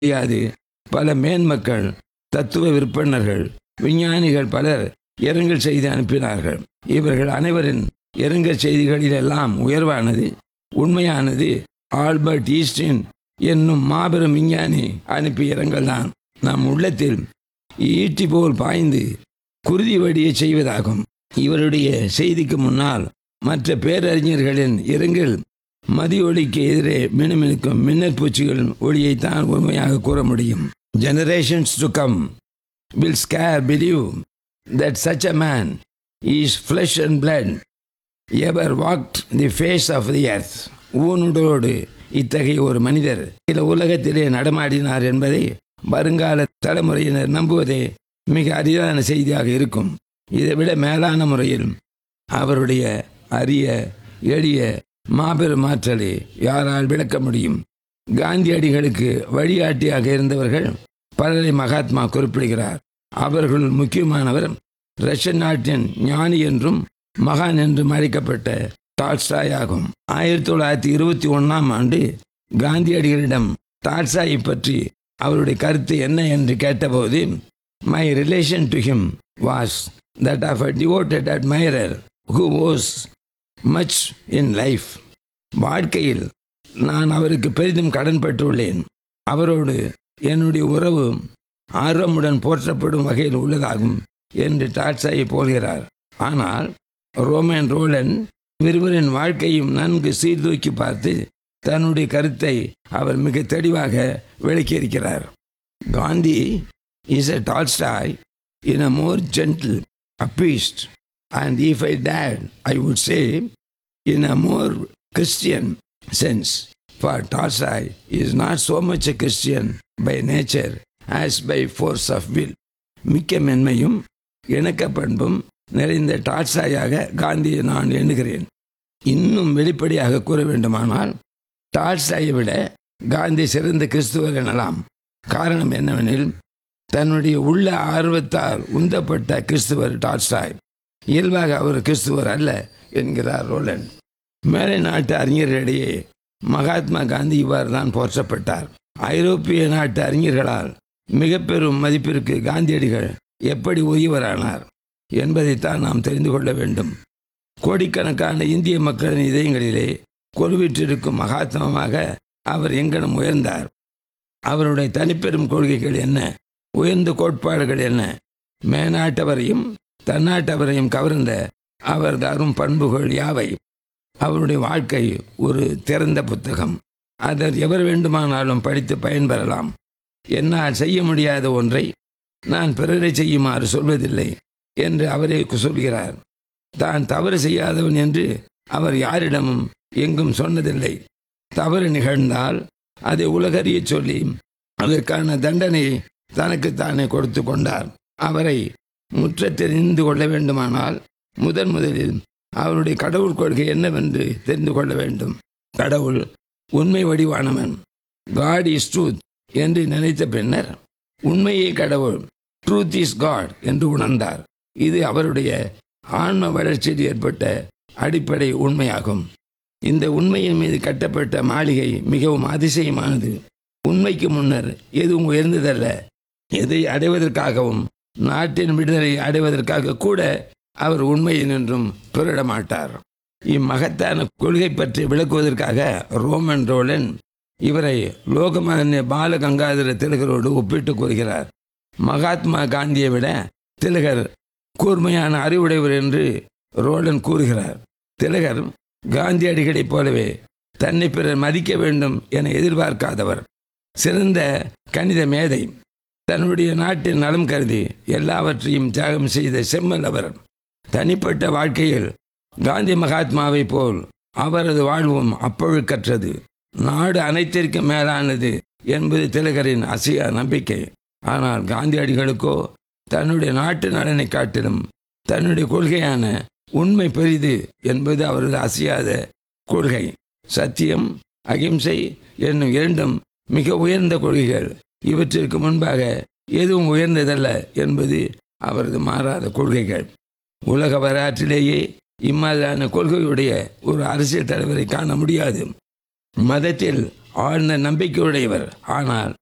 முடியாது பல மேன்மக்கள் தத்துவ விற்பனர்கள் விஞ்ஞானிகள் பலர் இரங்கல் செய்தி அனுப்பினார்கள் இவர்கள் அனைவரின் இரங்கல் செய்திகளிலெல்லாம் உயர்வானது உண்மையானது ஆல்பர்ட் ஈஸ்டின் என்னும் மாபெரும் விஞ்ஞானி அனுப்பிய இரங்கல்தான் நம் உள்ளத்தில் ஈட்டி போல் பாய்ந்து குருதி வடியை செய்வதாகும் இவருடைய செய்திக்கு முன்னால் மற்ற பேரறிஞர்களின் இரங்கல் மதியொலிக்கு எதிரே மினுமினுக்கும் மின்னல் பூச்சிகளின் ஒளியைத்தான் உண்மையாக கூற முடியும் generations to come will scarce believe that such a man is flesh and blood ever walked the face of the earth ஊனுடோடு இத்தகைய ஒரு மனிதர் சில உலகத்திலே நடமாடினார் என்பதை வருங்கால தலைமுறையினர் நம்புவதே மிக அரிதான செய்தியாக இருக்கும் இதைவிட மேலான முறையில் அவருடைய அரிய எளிய மாபெரும் ஆற்றலை யாரால் விளக்க முடியும் காந்தியடிகளுக்கு வழிகாட்டியாக இருந்தவர்கள் பலரை மகாத்மா குறிப்பிடுகிறார் அவர்கள் முக்கியமானவர் ரஷ்யன் நாட்டின் ஞானி என்றும் மகான் என்றும் அழைக்கப்பட்ட டால்ஸ்டாய் ஆகும் ஆயிரத்தி தொள்ளாயிரத்தி இருபத்தி ஒன்றாம் ஆண்டு காந்தியடிகளிடம் டால்ஸ்டாயை பற்றி அவருடைய கருத்து என்ன என்று கேட்டபோது my relation to him was that of a devoted admirer who was much in life வாழ்க்கையில் நான் அவருக்கு பெரிதும் கடன்பட்டுள்ளேன் அவரோடு என்னுடைய உறவு ஆர்வமுடன் போற்றப்படும் வகையில் உள்ளதாகும் என்று டாட்ஸாயை போகிறார் ஆனால் ரோமன் ரோலன் இருவரின் வாழ்க்கையும் நன்கு சீர்தூக்கி பார்த்து தன்னுடைய கருத்தை அவர் மிக தெளிவாக விளக்கியிருக்கிறார் Gandhi is a Tolstoy in a more gentle appeased and if I டேட் I would say in a more Christian sense for Tolstoy is not so much a Christian by nature as by force of will மிக்க மென்மையும் இணக்க பண்பும் நிறைந்த டால்ஸ்டாயாக காந்தியை நான் எண்ணுகிறேன் இன்னும் வெளிப்படையாக கூற வேண்டுமானால் டால்ஸ்டாயை விட காந்தி சிறந்த கிறிஸ்துவர் எனலாம் காரணம் என்னவெனில் தன்னுடைய உள்ள ஆர்வத்தால் உந்தப்பட்ட கிறிஸ்துவர் டால்ஸ்டாய் இயல்பாக அவர் கிறிஸ்துவர் அல்ல என்கிறார் ரோலன் மேலை நாட்டு அறிஞர்களிடையே மகாத்மா காந்தி இவ்வாறு தான் போற்றப்பட்டார் ஐரோப்பிய நாட்டு அறிஞர்களால் மிக பெரும் மதிப்பிற்கு காந்தியடிகள் எப்படி உரியவரானார் என்பதைத்தான் நாம் தெரிந்து கொள்ள வேண்டும் கோடிக்கணக்கான இந்திய மக்களின் இதயங்களிலே கொலுவிற்றிருக்கும் மகாத்மமாக அவர் எங்கனம் உயர்ந்தார் அவருடைய தனிப்பெரும் கொள்கைகள் என்ன உயர்ந்த கோட்பாடுகள் என்ன மேநாட்டவரையும் தன்னாட்டவரையும் கவர்ந்த அவர் தரும் பண்புகள் யாவை அவருடைய வாழ்க்கை ஒரு திறந்த புத்தகம் அதை எவர் வேண்டுமானாலும் படித்து பயன்பெறலாம் என்னால் செய்ய முடியாத ஒன்றை நான் பிறரை செய்யுமாறு சொல்வதில்லை என்று அவரே சொல்கிறார் தான் தவறு செய்யாதவன் என்று அவர் யாரிடமும் எங்கும் சொன்னதில்லை தவறு நிகழ்ந்தால் அதை உலகறிய சொல்லி அதற்கான தண்டனை தனக்குத்தானே கொடுத்து கொண்டார் அவரை முற்ற தெரிந்து கொள்ள வேண்டுமானால் முதன் முதலில் அவருடைய கடவுள் கொள்கை என்னவென்று தெரிந்து கொள்ள வேண்டும் கடவுள் உண்மை வடிவானவன் காட் இஸ் ட்ரூத் என்று நினைத்த பின்னர் உண்மையே கடவுள் ட்ரூத் இஸ் காட் என்று உணர்ந்தார் இது அவருடைய ஆன்ம வளர்ச்சியில் ஏற்பட்ட அடிப்படை உண்மையாகும் இந்த உண்மையின் மீது கட்டப்பட்ட மாளிகை மிகவும் அதிசயமானது உண்மைக்கு முன்னர் எதுவும் உயர்ந்ததல்ல எதை அடைவதற்காகவும் நாட்டின் விடுதலை அடைவதற்காக கூட அவர் உண்மையில் நின்றும் பிறட மாட்டார் இம்மகத்தான கொள்கை பற்றி விளக்குவதற்காக ரோமன் ரோலன் இவரை லோகமானிய பால கங்காதர திலகரோடு ஒப்பிட்டு கூறுகிறார் மகாத்மா காந்தியை விட திலகர் கூர்மையான அறிவுடையவர் என்று ரோலன் கூறுகிறார் திலகர் காந்தியடிகளைப் போலவே தன்னை பிறர் மதிக்க வேண்டும் என எதிர்பார்க்காதவர் சிறந்த கணித மேதை தன்னுடைய நாட்டின் நலம் கருதி எல்லாவற்றையும் தியாகம் செய்த செம்மல் அவர் தனிப்பட்ட வாழ்க்கையில் காந்தி மகாத்மாவை போல் அவரது வாழ்வும் அப்பொழுக்கற்றது நாடு அனைத்திற்கும் மேலானது என்பது திலகரின் அசைய நம்பிக்கை ஆனால் காந்தியடிகளுக்கோ தன்னுடைய நாட்டு நலனை காட்டிலும் தன்னுடைய கொள்கையான உண்மை பெரிது என்பது அவரது அசையாத கொள்கை சத்தியம் அகிம்சை என்னும் இரண்டும் மிக உயர்ந்த கொள்கைகள் இவற்றிற்கு முன்பாக எதுவும் உயர்ந்ததல்ல என்பது அவரது மாறாத கொள்கைகள் உலக வரலாற்றிலேயே இம்மாதிரியான கொள்கையுடைய ஒரு அரசியல் தலைவரை காண முடியாது மதத்தில் ஆழ்ந்த நம்பிக்கையுடையவர் ஆனால்